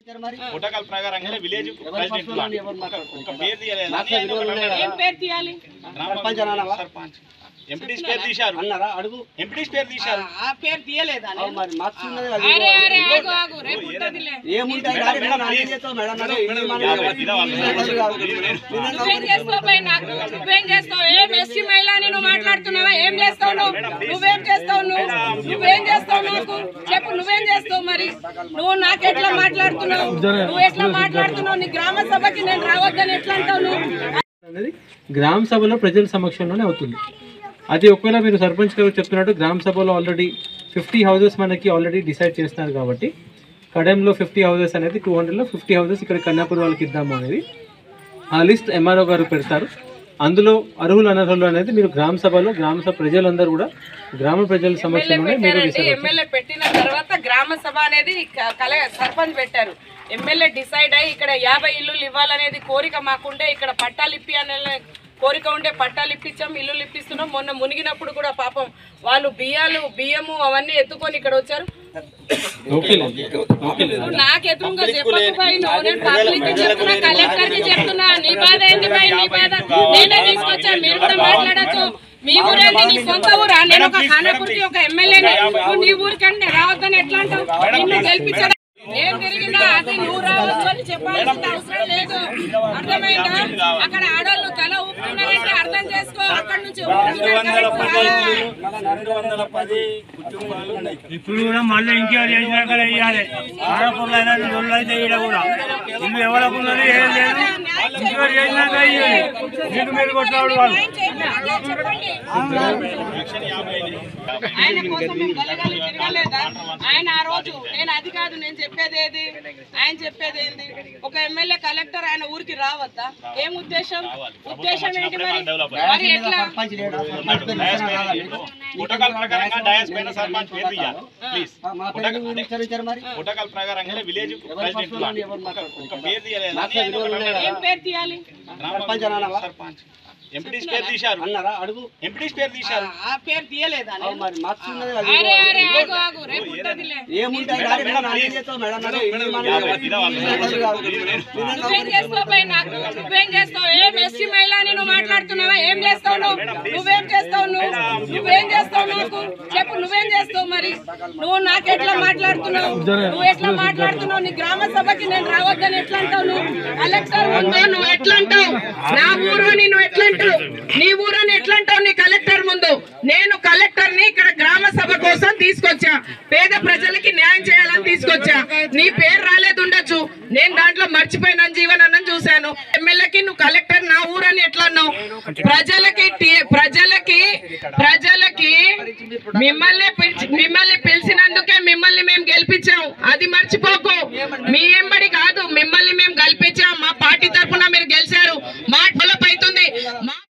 Protocol ప్రకారంగా village president లా. ఒక- ఒక పేరు తీయలేదు నాకు విలువలు ఉన్నాయి ఏం పేరు తీయాలి గ్రామ సర్పంచ్ అనాలా? సర్పంచ్ ఎంపీటీస్ పేరు తీశారు అన్నారా అడుగు ఎంపీటీస్ పేరు తీశారు ఆ పేరు తీయలేదా అవు మరి మార్క్స్ ఉన్నది అది అరే అరే ఆగు ఆగు రేపు ఉంటదిలే ఏముంటాయి మేడం, గాడి మేడం, నాకేం ప్లీజ్. చేస్తావు మేడం నాకు మేడం, ఇది మన యాభై, ఇదా వాళ్ళు? ఇది కాదు. నువ్వేం చేస్తావు పోయి నాకు నువ్వేం చేస్తావు ఏం ఎస్సీ మహిళ అని నువ్వు మాట్లాడుతున్నావా ఏం చేస్తావు నువ్వు నువ్వేం చేస్తావు నువ్వు నువ్వేం చేస్తావు నాకు చెప్పు నువ్వేం చేస్తావు మరి నువ్వు నాకు ఎట్లా మాట్లాడుతున్నావు నువ్వు ఎట్లా మాట్లాడుతున్నావు నీ గ్రామ సభకి నేను రావద్దని ఎట్లా అంటావు నువ్వు అనేది గ్రామ సభలో ప్రజల సమక్షంలోనే అవుతుంది అది ఒకవేళ మీరు సర్పంచ్ గారు చెప్తున్నట్టు గ్రామ సభలో ఆల్రెడీ ఫిఫ్టీ హౌసెస్ మనకి ఆల్రెడీ డిసైడ్ చేస్తున్నారు కాబట్టి కడెంలో ఫిఫ్టీ హౌసెస్ అనేది టూ హండ్రెడ్లో ఫిఫ్టీ హౌసెస్ ఇక్కడ కన్యాపూర్ వాళ్ళకి ఇద్దాము అనేది ఆ లిస్ట్ ఎంఆర్ఓ గారు పెడతారు అందులో అర్హులు అనర్హులు అనేది మీరు గ్రామ సభలో గ్రామ సభ ప్రజలందరూ కూడా గ్రామ ప్రజల ఎమ్మెల్యే సమక్షంలోనే మీరు పెట్టారండి డిసైడ్ ఎమ్మెల్యే పెట్టిన తర్వాత గ్రామ సభ అనేది క- కల సర్పంచ్ పెట్టారు ఎమ్మెల్యే డిసైడ్ అయ్యి ఇక్కడ యాభై ఇల్లులు ఇవ్వాలనేది కోరిక మాకుండే ఇక్కడ పట్టాలు ఇప్పి అనే కోరిక ఉండే పట్టాలు ఇప్పించాం ఇల్లులు ఇప్పిస్తున్నాం మొన్న మునిగినప్పుడు కూడా పాపం వాళ్ళు బియ్యాలు బియ్యము అవన్నీ ఎత్తుకొని ఇక్కడ వచ్చారు ఓకేలేండి నువ్వు నాకు ఎదురుగా చెప్పకు భాయ్ నువ్వు నేను పబ్లిక్ కి చెప్తున్నా కలెక్టర్ కి చెప్తున్నా నీ బాధ ఏంది భాయ్ నీ బాధ నేనే తీసుకొచ్చా మీరు కూడా మాట్లాడచ్చు మీ ఊరేంది నీ సొంత ఊరా నేను ఒక ఖానాపూర్కి ఒక ఎమ్మెల్యేని నువ్వు నీ ఊరికంటే రావద్దని ఎట్లా అంటావు నిన్ను గెలిపించడం ఏం తిరిగినా అది నువ్వు రావచ్చు అని చెప్పాల్సిన అవసరం లేదు అర్థమైందా అక్కడ ఆడవాళ్ళు తల ఊపుతున్నారంటే అర్థం చేసుకో అక్కడ నుంచి ఊపుతున్నారు కదా. ఇప్పుడు కూడా మళ్ళీ ఇంకేం చేసినాక ఇవ్వాలి ఆడపిల్లైనా రెండు అయితే ఈడ కూడా ఇల్లు ఎవరికి ఉన్నది ఏం లేదు ఇంకేం చేసినాక ఇవ్వాలి మీకు మీరు కొట్టినాడు వాళ్ళు ఆయన కోసం మేము గలగలి తిరగలేదా ఆయన ఆ రోజు నేను అది కాదు నేను చెప్పేది ఏది ఆయన చెప్పేది ఏంది ఒక ఎమ్మెల్యే కలెక్టర్ ఆయన ఊరికి రావద్దా ఏం ఉద్దేశం ఉద్దేశం ఏంటి మరి మరి ఎట్లా సర్పంచ్ లేడా? డయాస్ పేరు ప్రోటోకాల్ ప్రకారంగా డయాస్ పైన సర్పంచ్ పేరు తీయాలి ప్లీజ్ మా పేరు మీరు విచారించారు మరి ప్రోటోకాల్ ప్రకారంగా విలేజ్ ప్రెసిడెంట్ లా. ఎవరు మాట్లాడుతున్నారు? ఒక పేరు తీయలేదు నాకు విలువలు ఉన్నాయి ఏం పేరు తీయాలి సర్పంచ్ అనాలా? సర్పంచ్ ఎంపీటీస్ పేరు తీశారు అన్నారా అడుగు ఎంపీటీస్ పేరు తీశారు ఆ పేరు తీయలేదా అవు మరి మార్క్స్ ఉన్నది అది అరే అరే ఆగు ఆగు రేపు ఉంటదిలే ఏముంటాయి గాడి నాకేం చేస్తావు మేడం నాకు ఇది మన యాభై, ఇదా వాళ్ళు? ఇది కాదు. నువ్వేం చేస్తావు పోయి నాకు నువ్వేం చేస్తావు ఏం ఎస్సీ మహిళ అని నువ్వు మాట్లాడుతున్నావా ఏం చేస్తావు నువ్వు నువ్వేం చేస్తావు నువ్వు నువ్వేం చేస్తావు నాకు చెప్పు నువ్వేం చేస్తావు మరి నువ్వు నాకు ఎట్లా మాట్లాడుతున్నావు నువ్వు ఎట్లా మాట్లాడుతున్నావు నీ గ్రామ సభకి నేను రావద్దని ఎట్లా అంటావు నువ్వు కలెక్టర్ ముందు నువ్వు ఎట్లా అంటావు నా ఊరు అని నువ్వు ఎట్లా అంటావు నీ ఊరు అని ఎట్లా అంటావు నీ కలెక్టర్ ముందు నేను కలెక్టర్ ని ఇక్కడ గ్రామ సభ కోసం తీసుకొచ్చా పేద ప్రజలకి న్యాయం చేయాలని తీసుకొచ్చా నీ పేరు రాలేదు ఉండొచ్చు నేను దాంట్లో మర్చిపోయిన జీవన్ అన్న చూశాను ఎమ్మెల్యేకి నువ్వు కలెక్టర్ నా ఊరు అని ఎట్లా అన్నావు ప్రజలకి టి- ప్రజలకి ప్రజలకి మిమ్మల్ని పిలిచి- మిమ్మల్ని పిలిచినందుకే మిమ్మల్ని మేము గెలిపించాం అది మర్చిపోకు మీ ఎంబడి కాదు మిమ్మల్ని మేము గెలిపించాం మా పార్టీ తరఫున